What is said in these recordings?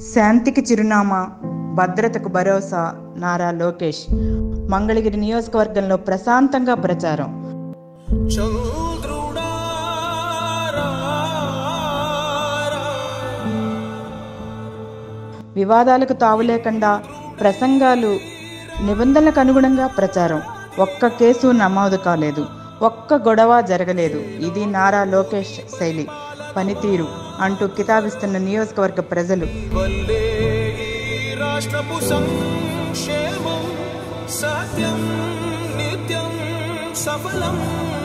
శాంతికి చిరునామా భద్రతకు భరోసా నారా లోకేష్ మంగళగిరి నియోజకవర్గంలో ప్రశాంతంగా ప్రచారం చంద్రుడా వివాదాలకు తావులేకుండా ప్రసంగాలు నిబంధనలకు అనుగుణంగా ప్రచారం ఒక్క కేసు నమోదు కాలేదు ఒక్క గొడవ జరగలేదు ఇది నారా లోకేష్ శైలి పనితీరు అంటూ కితాబిస్తున్న నియోజకవర్గ ప్రజలు వల్లే ఈ రాష్ట్రపు సంక్షేమం సత్యం నిత్యం సఫలం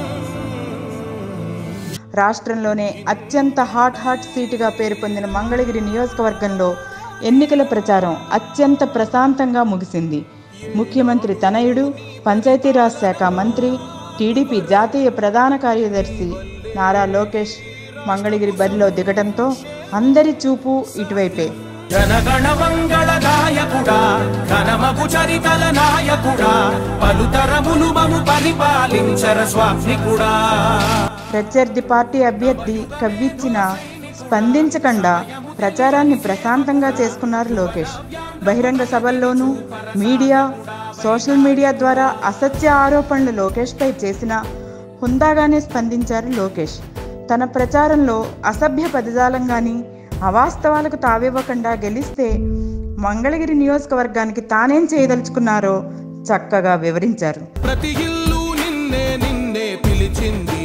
రాష్ట్రంలోనే అత్యంత హాట్ హాట్ సీటుగా పేరు పొందిన మంగళగిరి నియోజకవర్గంలో ఎన్నికల ప్రచారం అత్యంత ప్రశాంతంగా ముగిసింది ముఖ్యమంత్రి తనయుడు పంచాయతీరాజ్ శాఖ మంత్రి టీడీపీ జాతీయ ప్రధాన కార్యదర్శి నారా లోకేష్ మంగళగిరి బరిలో దిగటంతో అందరి చూపు ఇటువైపే జనగణ మంగళ గాయకుడా ఘనమగు చరితల నాయకుడా పలుతరములు మము పరిపాలించర స్వామికుడా ప్రత్యర్థి పార్టీ అభ్యర్థి కవ్విచ్చిన స్పందించకుండా ప్రచారాన్ని ప్రశాంతంగా చేసుకున్నారు లోకేష్ బహిరంగ సభల్లోనూ మీడియా సోషల్ మీడియా ద్వారా అసత్య ఆరోపణలు లోకేష్పై చేసిన హుందాగానే స్పందించారు లోకేష్ తన ప్రచారంలో అసభ్య పదజాలం కానీ అవాస్తవాలకు తావివ్వకుండా గెలిస్తే మంగళగిరి నియోజకవర్గానికి తానేం చేయదలుచుకున్నారో చక్కగా వివరించారు ప్రతి ఇల్లు నిన్నే నిన్నే పిలిచింది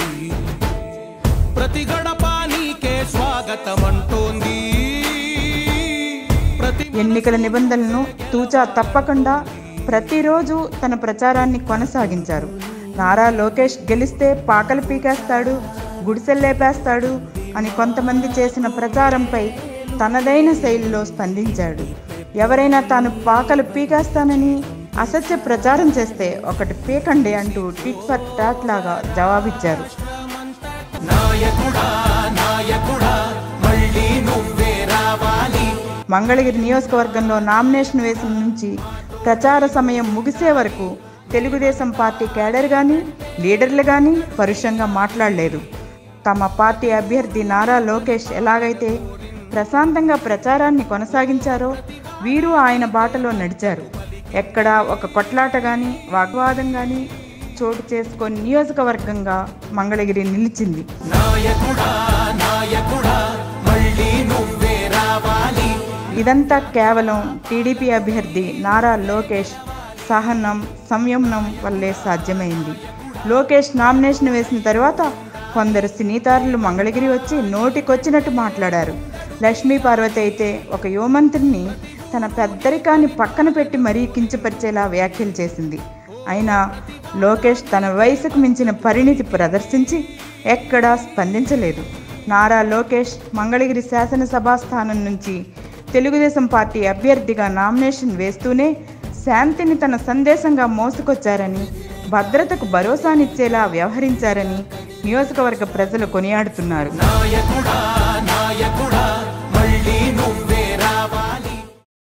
ప్రతి గడప నీకే స్వాగతం అంటోంది ప్రతి ఎన్నికల నిబంధనలను తూచా తప్పకుండా ప్రతిరోజు తన ప్రచారాన్ని కొనసాగించారు నారా లోకేష్ గెలిస్తే పాకలు పీకేస్తాడు గుడిసెల్లేపేస్తాడు అని కొంతమంది చేసిన ప్రచారంపై తనదైన శైలిలో స్పందించాడు ఎవరైనా తాను పాకలు పీకేస్తానని అసత్య ప్రచారం చేస్తే ఒకటి పీకండి అంటూ టిట్ ఫర్ టాట్ లాగా జవాబిచ్చారు నాయకుడా నాయకుడా మళ్ళీ నువ్వే రావాలి మంగళగిరి నియోజకవర్గంలో నామినేషన్ వేసిన నుంచి ప్రచార సమయం ముగిసే వరకు తెలుగుదేశం పార్టీ కేడర్ కానీ లీడర్లు కానీ పరుషంగా మాట్లాడలేదు తమ పార్టీ అభ్యర్థి నారా లోకేష్ ఎలాగైతే ప్రశాంతంగా ప్రచారాన్ని కొనసాగించారో వీరు ఆయన బాటలో నడిచారు ఎక్కడా ఒక కొట్లాట కానీ వాగ్వాదం కానీ చోటు చేసుకొని నియోజకవర్గంగా మంగళగిరి నిలిచింది నాయకుడా నాయకుడా మళ్ళీ నువ్వే రావాలి ఇదంతా కేవలం టీడీపీ అభ్యర్థి నారా లోకేష్ సహనం సంయమనం వల్లే సాధ్యమైంది లోకేష్ నామినేషన్ వేసిన తర్వాత కొందరు సినీతారులు మంగళగిరి వచ్చి నోటికొచ్చినట్టు మాట్లాడారు లక్ష్మీ పార్వతి అయితే ఒక యువమంత్రిని తన పెద్దరికాన్ని పక్కన పెట్టి మరీ కించపరిచేలా వ్యాఖ్యలు చేసింది అయినా లోకేష్ తన వయసుకు మించిన పరిణితి ప్రదర్శించి ఎక్కడా స్పందించలేదు నారా లోకేష్ మంగళగిరి శాసనసభా స్థానం నుంచి తెలుగుదేశం పార్టీ అభ్యర్థిగా నామినేషన్ వేస్తూనే శాంతిని తన సందేశంగా మోసుకొచ్చారని భద్రతకు భరోసానిచ్చేలా వ్యవహరించారని నియోజకవర్గ ప్రజలు కొనియాడుతున్నారు నాయకుడా నాయకుడా మళ్ళీ నువ్వే రావాలి